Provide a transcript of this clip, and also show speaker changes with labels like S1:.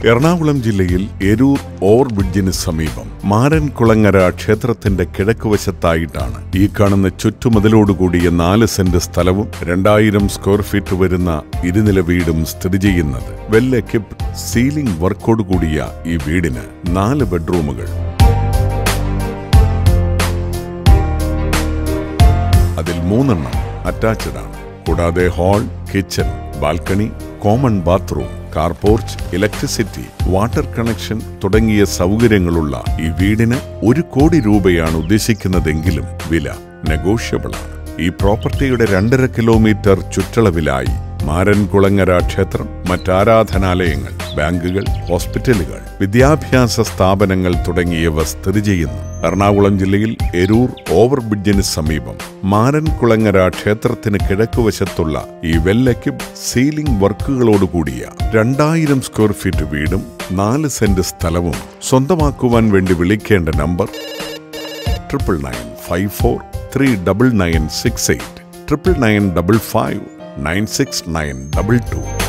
S1: എറണാകുളം ജില്ലയിൽ എരൂർ ഓവർ ബ്രിഡ്ജിന് സമീപം മാരൻകുളങ്ങര ക്ഷേത്രത്തിന്റെ കിഴക്കുവശത്തായിട്ടാണ് ഈ കാണുന്ന ചുറ്റുമതിലോടുകൂടിയ നാല് സെന്റ് സ്ഥലവും രണ്ടായിരം സ്ക്വയർ ഫീറ്റ് വരുന്ന ഇരുനില വീടും സ്ഥിതി ചെയ്യുന്നത് വെൽ എക്യുപ്ഡ് സീലിംഗ് വർക്കോട് കൂടിയ ഈ വീടിന് നാല് ബെഡ്റൂമുകൾ അതിൽ മൂന്നെണ്ണം അറ്റാച്ച്ഡ് ആണ് കൂടാതെ hall kitchen balcony common bathroom car porch electricity water connection തുടങ്ങിയ സൗകര്യങ്ങളുള്ള ഈ വീടിന് ഒരു കോടി രൂപയാണ് ഉദ്ദേശിക്കുന്നതെങ്കിലും വില നെഗോഷ്യബിൾ ആണ് ഈ പ്രോപ്പർട്ടിയുടെ രണ്ടര കിലോമീറ്റർ ചുറ്റളവിലായി മാരൻകുളങ്ങര ക്ഷേത്രം മറ്റാരാധനാലയങ്ങൾ ബാങ്കുകൾ ഹോസ്പിറ്റലുകൾ വിദ്യാഭ്യാസ സ്ഥാപനങ്ങൾ തുടങ്ങിയവ സ്ഥിതി ചെയ്യുന്നു എറണാകുളം ജില്ലയിൽ എരൂർ ഓവർബ്രിഡ്ജിന് സമീപം മാരൻകുളങ്ങര ക്ഷേത്രത്തിന് കിഴക്കുവശത്തുള്ള ഈ വെല്ലയ്ക്കും സീലിംഗ് വർക്കുകളോടുകൂടിയ രണ്ടായിരം സ്ക്വയർ ഫീറ്റ് വീടും നാല് സെന്റ് സ്ഥലവും സ്വന്തമാക്കുവാൻ വേണ്ടി വിളിക്കേണ്ട number triple nine five four three double nine six eight triple nine double five nine six nine double to